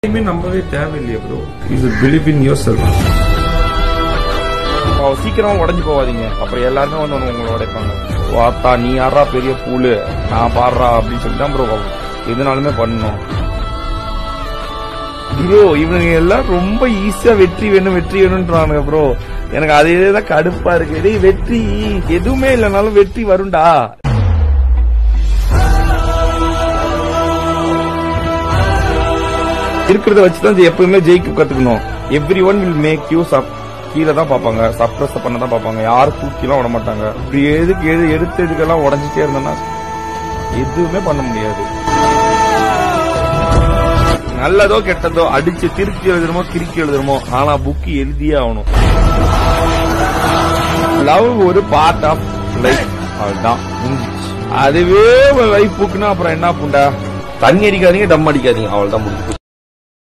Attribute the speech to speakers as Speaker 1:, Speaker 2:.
Speaker 1: எதையுமே நம்பவே தேவையில்லையே ப்ரோ இது பிலீவ் இன் யோர் செல்ஃப்
Speaker 2: அவ சீக்கிரமா உடைஞ்சு போவாதீங்க அப்புறம் எல்லாருமே வந்து வந்து உங்களை உடைப்பாங்க வாத்தா நீ யாரா பெரிய பூலு நான் பாடுறா அப்படின்னு சொல்லி தான் ப்ரோ எதுனாலுமே பண்ணணும் ப்ரோ இவனுங்க எல்லாம் ரொம்ப ஈஸியா வெற்றி வேணும் வெற்றி வேணும்ன்றானுங்க ப்ரோ எனக்கு அதே தான் கடுப்பா இருக்கு டேய் வெற்றி எதுவுமே இல்லைனாலும் வெற்றி வரும்டா இருக்கிறத வச்சுதான் எப்பவுமே ஜெயிக்க கத்துக்கணும் every one will make you சப் கீழே தான் பார்ப்பாங்க சப்ரஸ் பண்ண தான் பார்ப்பாங்க யாரும் தூக்கிலாம் விட மாட்டாங்க இப்படி எதுக்கு எது எடுத்த இதுக்கெல்லாம் உடஞ்சிட்டே இருந்தோம்னா எதுவுமே பண்ண முடியாது நல்லதோ கெட்டதோ அடிச்சு திருப்பி எழுதுறமோ கிறுக்கி எழுதுறமோ ஆனா புக்கு எழுதியே ஆகணும் லவ் ஒரு பார்ட் ஆஃப் லைஃப் அதுதான் முடிஞ்சிச்சு. அதுவே லைஃப் புக்குன்னா அப்புறம் என்ன புண்டா தண்ணி அடிக்காதீங்க டம் அடிக்காதீங்க அவள் தான் முடிஞ்சு